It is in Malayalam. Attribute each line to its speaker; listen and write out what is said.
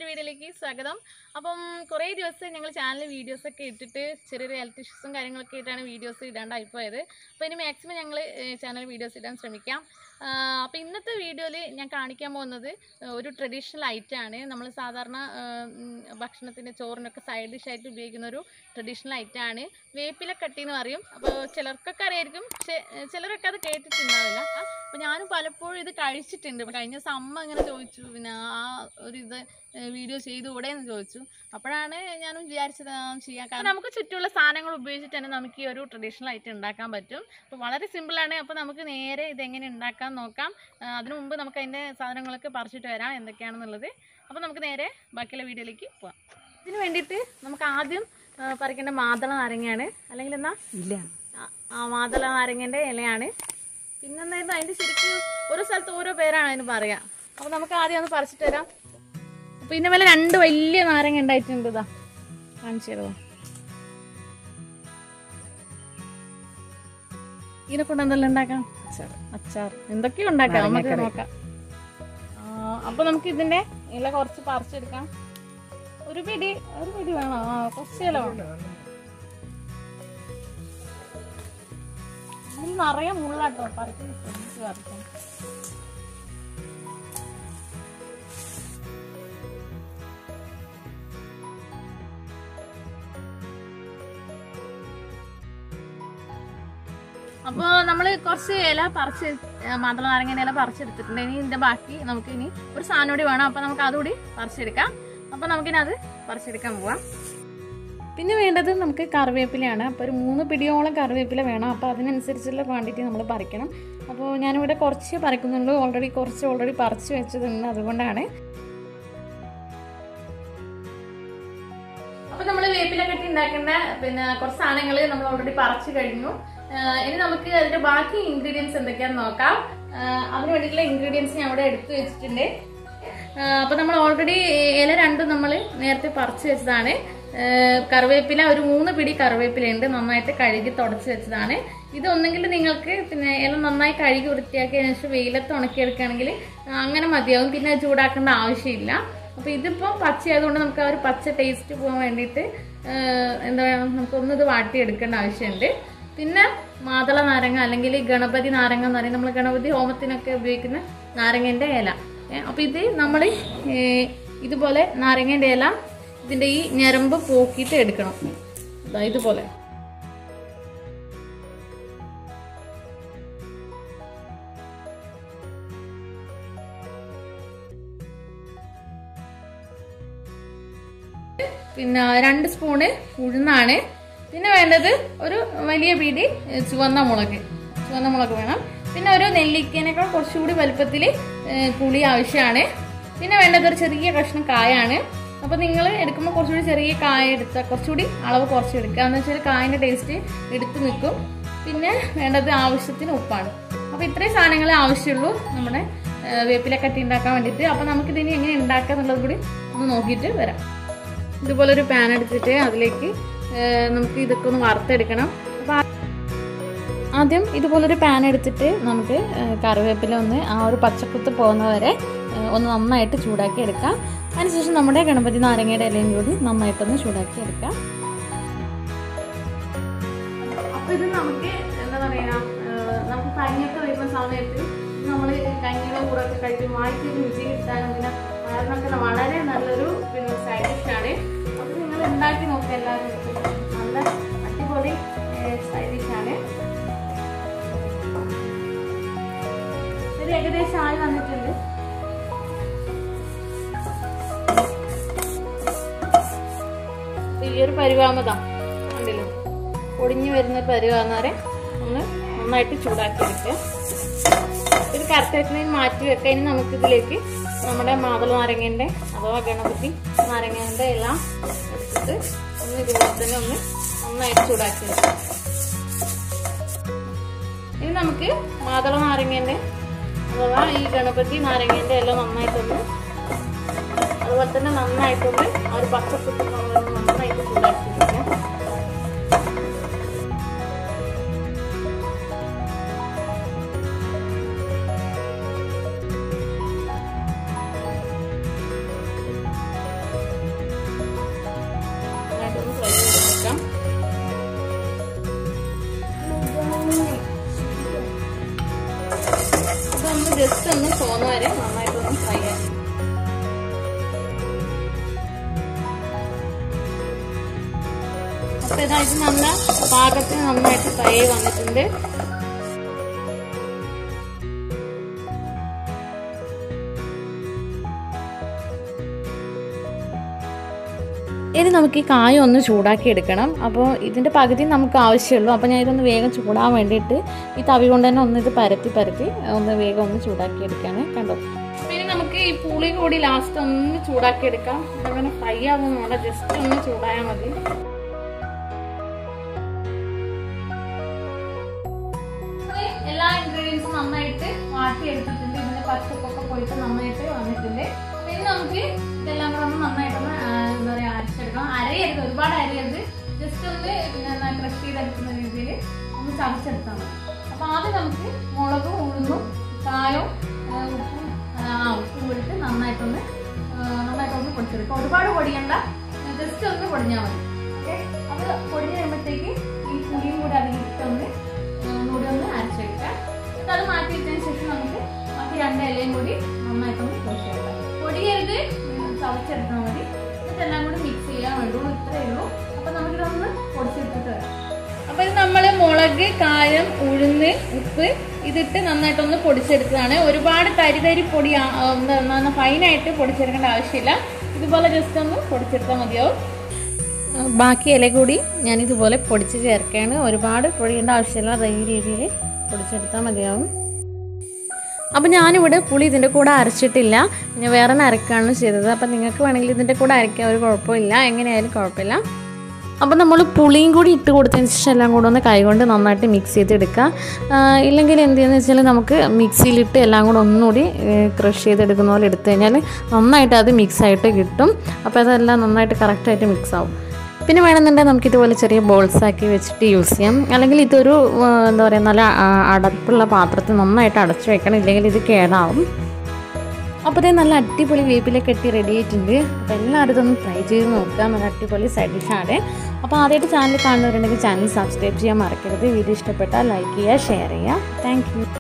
Speaker 1: വീഡിയോയിലേക്ക് സ്വാഗതം അപ്പം കുറേ ദിവസം ഞങ്ങൾ ചാനലിൽ വീഡിയോസ് ഒക്കെ ഇട്ടിട്ട് ചെറിയ ഹെൽത്ത് ഇഷ്യൂസും കാര്യങ്ങളൊക്കെ ആയിട്ടാണ് വീഡിയോസ് ഇടാണ്ടായി പോയത് അപ്പോൾ ഇനി മാക്സിമം ഞങ്ങൾ ചാനൽ വീഡിയോസ് ഇടാൻ ശ്രമിക്കാം അപ്പോൾ ഇന്നത്തെ വീഡിയോയിൽ ഞാൻ കാണിക്കാൻ പോകുന്നത് ഒരു ട്രഡീഷണൽ ഐറ്റമാണ് നമ്മൾ സാധാരണ ഭക്ഷണത്തിൻ്റെ ചോറിനൊക്കെ സൈഡ് ഡിഷായിട്ട് ഉപയോഗിക്കുന്ന ഒരു ട്രഡീഷണൽ ഐറ്റമാണ് വേപ്പില കട്ടി എന്ന് പറയും അപ്പോൾ ചിലർക്കൊക്കെ അറിയായിരിക്കും പക്ഷേ ചിലരൊക്കെ അത് കേട്ടിട്ടുണ്ടാവില്ല അപ്പോൾ ഞാനും പലപ്പോഴും ഇത് കഴിച്ചിട്ടുണ്ട് ഇപ്പൊ കഴിഞ്ഞ ദിവസം അമ്മ ഇങ്ങനെ ചോദിച്ചു പിന്നെ ആ ഒരു ഇത് വീഡിയോ ചെയ്തുകൂടെ എന്ന് ചോദിച്ചു അപ്പോഴാണ് ഞാനും വിചാരിച്ചത് ആ, ചെയ്യാൻ കാരണം നമുക്ക് ചുറ്റുമുള്ള സാധനങ്ങൾ ഉപയോഗിച്ചിട്ട് തന്നെ നമുക്ക് ഈ ഒരു ട്രഡീഷണൽ ആയിട്ട് ഉണ്ടാക്കാൻ പറ്റും അപ്പോൾ വളരെ സിമ്പിളാണ് അപ്പോൾ നമുക്ക് നേരെ ഇതെങ്ങനെ ഉണ്ടാക്കാൻ നോക്കാം ആ, അതിനു മുമ്പ് നമുക്ക് അതിൻ്റെ സാധനങ്ങളൊക്കെ പറിച്ചിട്ട് വരാം എന്തൊക്കെയാണെന്നുള്ളത് അപ്പോൾ നമുക്ക് നേരെ ബാക്കിയുള്ള വീഡിയോയിലേക്ക് പോവാം ഇതിന് വേണ്ടിയിട്ട് നമുക്ക് ആദ്യം ആ, പറിക്കേണ്ട മാതള നാരങ്ങയാണ് അല്ലെങ്കിൽ എന്നാ
Speaker 2: ഇല്ല
Speaker 1: ആ- ആ മാതള നാരങ്ങൻ്റെ ഇലയാണ് പിന്നെന്തായിരുന്നു അതിൻ്റെ ശരിക്കും ഓരോ സ്ഥലത്ത് ഓരോ പേരാണ് അതിന് പറയാ അപ്പോൾ നമുക്ക് ആദ്യം ഒന്ന് പറിച്ചിട്ട് വരാം അപ്പോൾ ഇതിൻ്റെ മേലെ രണ്ട് വലിയ നാരങ്ങ ഉണ്ടായിട്ടുണ്ട് ഇതാ കാണിച്ചു തരുമോ ഇതിനെ കൊണ്ട് എന്തെല്ലാം ഉണ്ടാക്കാം അച്ചാർ അച്ചാർ എന്തൊക്കെയോ ഉണ്ടാക്കാം നമുക്ക് നോക്കാം ആ, അപ്പോൾ നമുക്ക് ഇതിൻ്റെ ഇല കുറച്ച് പറിച്ചെടുക്കാം ഒരു പിടി ഒരു പിടി വേണോ ആ കുറച്ച് ഇല വേണം ഇതിൽ നിറയെ മുള്ളാട്ടോ പറിക്കുന്ന ശ്രദ്ധിച്ച് പറിക്കണം അപ്പോൾ നമ്മൾ കുറച്ച് ഇല പറിച്ച് മാതള നാരങ്ങ ഇല പറിച്ചെടുത്തിട്ടുണ്ട് ഇനി ഇതിന്റെ ബാക്കി നമുക്ക് ഇനി ഒരു സാധനം കൂടി വേണം അപ്പോൾ നമുക്ക് അതുകൂടി പറിച്ചെടുക്കാം അപ്പോൾ നമുക്കിനി അത് പറിച്ചെടുക്കാൻ പോവാം പിന്നെ വേണ്ടത് നമുക്ക് കറിവേപ്പിലയാണ് അപ്പോൾ ഒരു മൂന്ന് പിടിയോളം കറിവേപ്പില വേണം അപ്പോൾ അതിനനുസരിച്ചുള്ള ക്വാണ്ടിറ്റി നമ്മൾ പറിക്കണം അപ്പോൾ ഞാനിവിടെ കുറച്ച് പറിക്കുന്നുള്ളൂ ഓൾറെഡി കുറച്ച് ഓൾറെഡി പറിച്ച് വെച്ചതുണ്ട് അതുകൊണ്ടാണ് അപ്പോൾ നമ്മൾ വേപ്പില കെട്ടി ഉണ്ടാക്കേണ്ട പിന്നെ കുറച്ച് സാധനങ്ങൾ നമ്മൾ ഓൾറെഡി പറിച്ചു കഴിഞ്ഞു ആഹ് ഇനി നമുക്ക് അതിന്റെ ബാക്കി ഇൻഗ്രീഡിയൻസ് എന്തൊക്കെയാണെന്ന് നോക്കാം ആഹ് അതിന് വേണ്ടിയിട്ടുള്ള ഇൻഗ്രീഡിയൻസ് ഞാൻ ഇവിടെ എടുത്തു വെച്ചിട്ടുണ്ട് ആഹ് അപ്പൊ നമ്മൾ ഓൾറെഡി ഇല രണ്ടും നമ്മൾ നേരത്തെ പറിച്ചു വെച്ചതാണ് ആഹ് കറിവേപ്പില ഒരു മൂന്ന് പിടി കറിവേപ്പില ഉണ്ട് നന്നായിട്ട് കഴുകി തുടച്ച് വെച്ചതാണ് ഇത് ഒന്നെങ്കിൽ നിങ്ങൾക്ക് പിന്നെ ഇല നന്നായി കഴുകി വൃത്തിയാക്കിയതിനു ശേഷം വെയിലത്ത് ഉണക്കിയെടുക്കുകയാണെങ്കിൽ അങ്ങനെ മതിയാവും പിന്നെ അത് ചൂടാക്കേണ്ട ആവശ്യമില്ല അപ്പൊ ഇതിപ്പോ പച്ചയായതുകൊണ്ട് നമുക്ക് ആ ഒരു പച്ച ടേസ്റ്റ് പോകാൻ വേണ്ടിയിട്ട് ആഹ് എന്താ പറയുക നമുക്കൊന്നും ഇത് വാട്ടിയെടുക്കേണ്ട ആവശ്യമുണ്ട് പിന്നെ മാതള നാരങ്ങ അല്ലെങ്കിൽ ഗണപതി നാരങ്ങ എന്ന് പറയും നമ്മൾ ഗണപതി ഹോമത്തിനൊക്കെ ഉപയോഗിക്കുന്ന നാരങ്ങന്റെ ഇല ഏ, അപ്പൊ ഇത് നമ്മൾ ഇതുപോലെ നാരങ്ങന്റെ ഇല ഇതിന്റെ ഈ ഞരമ്പ് പോക്കിയിട്ട് എടുക്കണം ദാ ഇതുപോലെ പിന്നെ രണ്ട് സ്പൂണ് ഉഴുന്നാണ് പിന്നെ വേണ്ടത് ഒരു വലിയ പിടി ഏ, ചുവന്ന മുളക് ചുവന്ന മുളക് വേണം പിന്നെ ഒരു നെല്ലിക്കേനേക്കാൾ കുറച്ചുകൂടി വലുപ്പത്തിൽ പുളി ആവശ്യമാണ് പിന്നെ വേണ്ടത് ഒരു ചെറിയ കഷ്ണം കായാണ് അപ്പോൾ നിങ്ങൾ എടുക്കുമ്പോൾ കുറച്ചുകൂടി ചെറിയ കായ എടുത്താൽ കുറച്ചുകൂടി അളവ് കുറച്ച് എടുക്കുക എന്ന് വെച്ചാൽ കായൻ്റെ ടേസ്റ്റ് എടുത്ത് നിൽക്കും പിന്നെ വേണ്ടത് ആവശ്യത്തിന് ഉപ്പാണ് അപ്പോൾ ഇത്രയും സാധനങ്ങളെ ആവശ്യമുള്ളൂ നമ്മുടെ ഏ, വേപ്പില കട്ടി ഉണ്ടാക്കാൻ വേണ്ടിയിട്ട് അപ്പോൾ നമുക്കിതിനി എങ്ങനെ ഉണ്ടാക്കുക എന്നുള്ളത് കൂടി ഒന്ന് നോക്കിയിട്ട് വരാം ഇതുപോലെ ഒരു പാൻ എടുത്തിട്ട് അതിലേക്ക് ഏഹ്, നമുക്ക് ഇതൊക്കെ ഒന്ന് വറുത്തെടുക്കണം അപ്പോൾ ആ- ആദ്യം ഇതുപോലൊരു പാൻ എടുത്തിട്ട് നമുക്ക് ഏഹ്, കറിവേപ്പില ഒന്ന് ആ ഒരു പച്ചക്കുത്ത് പോകുന്നവരെ ഏഹ്, ഒന്ന് നന്നായിട്ട് ചൂടാക്കി എടുക്കാം അതിനുശേഷം നമ്മുടെ ഗണപതി നാരങ്ങയുടെ ഇലയും കൂടി നന്നായിട്ടൊന്ന് ചൂടാക്കി എടുക്കാം അപ്പോൾ ഇത് നമുക്ക് എന്താ പറയുക നമുക്ക് കഞ്ഞിയൊക്കെ വരുന്ന സമയത്ത് നമ്മൾ കഞ്ഞിയുടെ കൂടെ ഒക്കെ കഴിക്കും വായിക്ക് രുചി കിട്ടാനും പിന്നെ വയറിനൊക്കെ വളരെ നല്ലൊരു പിന്നെ സൈഡ് ഡിഷാണ് അപ്പോൾ നിങ്ങൾ ഉണ്ടാക്കി നോക്കുക എല്ലാവരും നല്ല അടിപൊളി സൈഡ് ഡിഷാണ് ഇത് ഏകദേശം ആയി വന്നിട്ടുണ്ട് ഈ ഒരു പരുവാമതാ കണ്ടില്ലേ പൊടിഞ്ഞു വരുന്ന പരുവാന്നവരെ ഒന്ന് നന്നായിട്ട് ചൂടാക്കി എടുക്കുക ഇത് കറക്റ്റായിട്ട് മാറ്റി വെക്കാം ഇനി നമുക്കിതിലേക്ക് നമ്മുടെ മാതള നാരങ്ങേൻ്റെ അഥവാ ഗണപതി നാരങ്ങേൻ്റെ എല്ലാം എടുത്തിട്ട് ഒന്ന് ഇതുപോലെ തന്നെ ഒന്ന് നന്നായിട്ട് ചൂടാക്കി എടുക്കാം ഇനി നമുക്ക് മാതള നാരങ്ങേൻ്റെ അഥവാ ഈ ഗണപതി നാരങ്ങേൻ്റെ എല്ലാം നന്നായിട്ടൊന്ന് അതുപോലെ തന്നെ നന്നായിട്ടൊന്ന് ആ ഒരു പച്ചക്കുത്ത് നന്നായിട്ട് ചൂടാക്കി എടുക്കാം അപ്പോൾ ഇതാ ഇത് നല്ല പാകത്തിന് നന്നായിട്ട് ഫ്രൈ ആയി വന്നിട്ടുണ്ട് ഇനി നമുക്ക് ഈ കായ ഒന്ന് ചൂടാക്കി എടുക്കണം അപ്പോൾ ഇതിൻ്റെ പകുതി നമുക്ക് ആവശ്യമുള്ളൂ അപ്പോൾ ഞാൻ ഇതൊന്ന് വേഗം ചൂടാൻ വേണ്ടിയിട്ട് ഈ തവി കൊണ്ട് തന്നെ ഒന്ന് ഇത് പരത്തി പരത്തി ഒന്ന് വേഗം ഒന്ന് ചൂടാക്കി എടുക്കുകയാണ് കണ്ടോ പിന്നെ നമുക്ക് ഈ പുളി കൂടി ലാസ്റ്റ് ഒന്ന് ചൂടാക്കി എടുക്കാം അങ്ങനെ ഫ്രൈ ആവുന്നതല്ല ജസ്റ്റ് ഒന്ന് ചൂടായാൽ മതി എല്ലാ ഇൻഗ്രീഡിയൻസും നന്നായിട്ട് വാട്ടിയെടുത്തിട്ടുണ്ട് ഇതിന്റെ പച്ചപ്പൊക്കെ പോയിട്ട് നന്നായിട്ട് വന്നിട്ടുണ്ട് പിന്നെ നമുക്ക് ഇതെല്ലാം കൂടെ ഒന്ന് നന്നായിട്ടൊന്ന് ആ, എന്താ പറയാ അരച്ചെടുക്കണം അരയരുത് ഒരുപാട് അരയരുത് ജസ്റ്റ് ഒന്ന് പിന്നെ ക്രഷ് ചെയ്തെടുക്കുന്ന രീതിയിൽ ഒന്ന് ചതച്ചെടുത്താൽ മതി അപ്പൊ ആദ്യം നമുക്ക് മുളകും ഉഴുന്നും കായും ആ, ഉപ്പും ആ ഉപ്പും കൂടിയിട്ട് നന്നായിട്ടൊന്ന് ആ, നന്നായിട്ടൊന്ന് പൊടിച്ചെടുക്കുക ഒരുപാട് പൊടിയണ്ട ജസ്റ്റ് ഒന്ന് പൊടിഞ്ഞാൽ മതി ഓക്കെ അത് പൊടിഞ്ഞ് കഴിയുമ്പോഴത്തേക്ക് ഈ പുളിയും കൂടി അതിലിട്ടൊന്ന് ഒന്നുകൂടി ഒന്ന് അരച്ചെടുക്കാം എന്നിട്ട് അത് മാറ്റി വെച്ചതിന് ശേഷം നമുക്ക് ബാക്കി രണ്ട് ഇലയും കൂടി നന്നായിട്ടൊന്ന് പൊടിച്ചെടുക്കാം പൊടിയരുത് ഉം, ചതച്ചെടുത്താൽ മതി എന്നിട്ട് എല്ലാം കൂടി മിക്സ് ചെയ്യാൻ വേണ്ടുള്ളൂ ഇത്രയേ ഉള്ളൂ അപ്പൊ നമുക്കിതൊന്ന് പൊടിച്ചെടുത്തിട്ട് വരാം അപ്പൊ ഇത് നമ്മൾ മുളക് കായം ഉഴുന്ന് ഉപ്പ് ഇതിട്ട് നന്നായിട്ടൊന്ന് പൊടിച്ചെടുത്തതാണ് ഒരുപാട് തരി തരി പൊടി ആ- ആ, എന്താ ഫൈനായിട്ട് പൊടിച്ചെടുക്കേണ്ട ആവശ്യമില്ല ഇതുപോലെ ജസ്റ്റ് ഒന്ന് പൊടിച്ചെടുത്താൽ മതിയാവും ബാക്കി ഇല കൂടി ഞാൻ ഇതുപോലെ പൊടിച്ച് ചേർക്കുകയാണ് ഒരുപാട് പൊടിയേണ്ട ആവശ്യമില്ല അത് ഈ രീതിയിൽ പൊടിച്ചെടുത്താൽ മതിയാവും അപ്പോൾ ഞാനിവിടെ പുളി ഇതിൻ്റെ കൂടെ അരച്ചിട്ടില്ല ഞാൻ വേറെ അരക്കുകയാണ് ചെയ്തത് അപ്പോൾ നിങ്ങൾക്ക് വേണമെങ്കിൽ ഇതിൻ്റെ കൂടെ അരയ്ക്കാൻ ഒരു കുഴപ്പമില്ല എങ്ങനെയായാലും കുഴപ്പമില്ല അപ്പോൾ നമ്മൾ പുളിയും കൂടി ഇട്ട് കൊടുത്തതിന് ശേഷം എല്ലാം കൂടെ ഒന്ന് കൈകൊണ്ട് നന്നായിട്ട് മിക്സ് ചെയ്തെടുക്കുക ആ, ഇല്ലെങ്കിൽ എന്ത് ചെയ്യുന്നത് വെച്ചാൽ നമുക്ക് മിക്സിയിലിട്ട് എല്ലാം കൂടെ ഒന്നുകൂടി ക്രഷ് ചെയ്തെടുക്കുന്ന പോലെ എടുത്തു കഴിഞ്ഞാൽ നന്നായിട്ട് അത് മിക്സ് ആയിട്ട് കിട്ടും അപ്പോൾ അതെല്ലാം നന്നായിട്ട് കറക്റ്റായിട്ട് മിക്സ് ആവും പിന്നെ വേണമെന്നുണ്ടെങ്കിൽ നമുക്ക് ഇതുപോലെ ചെറിയ ബോൾസ് ആക്കി വെച്ചിട്ട് യൂസ് ചെയ്യാം അല്ലെങ്കിൽ ഇതൊരു ആ, എന്താ പറയുക നല്ല ആ, അടപ്പുള്ള പാത്രത്തിൽ നന്നായിട്ട് അടച്ചു വെക്കണം ഇല്ലെങ്കിൽ ഇത് കേടാവും അപ്പോൾ ഇതേ നല്ല അടിപൊളി വേപ്പിലൊക്കെ കെട്ടി റെഡി ആയിട്ടുണ്ട് അപ്പോൾ എല്ലാവരും ഇതൊന്ന് ട്രൈ ചെയ്ത് നോക്കുക നല്ല അടിപൊളി സൈഡ് ഡിഷാണ് അപ്പോൾ ആദ്യമായിട്ട് ചാനൽ കാണുന്നവരുണ്ടെങ്കിൽ ചാനൽ സബ്സ്ക്രൈബ് ചെയ്യാൻ മറക്കരുത് വീഡിയോ ഇഷ്ടപ്പെട്ടാൽ ലൈക്ക് ചെയ്യുക ഷെയർ ചെയ്യുക താങ്ക്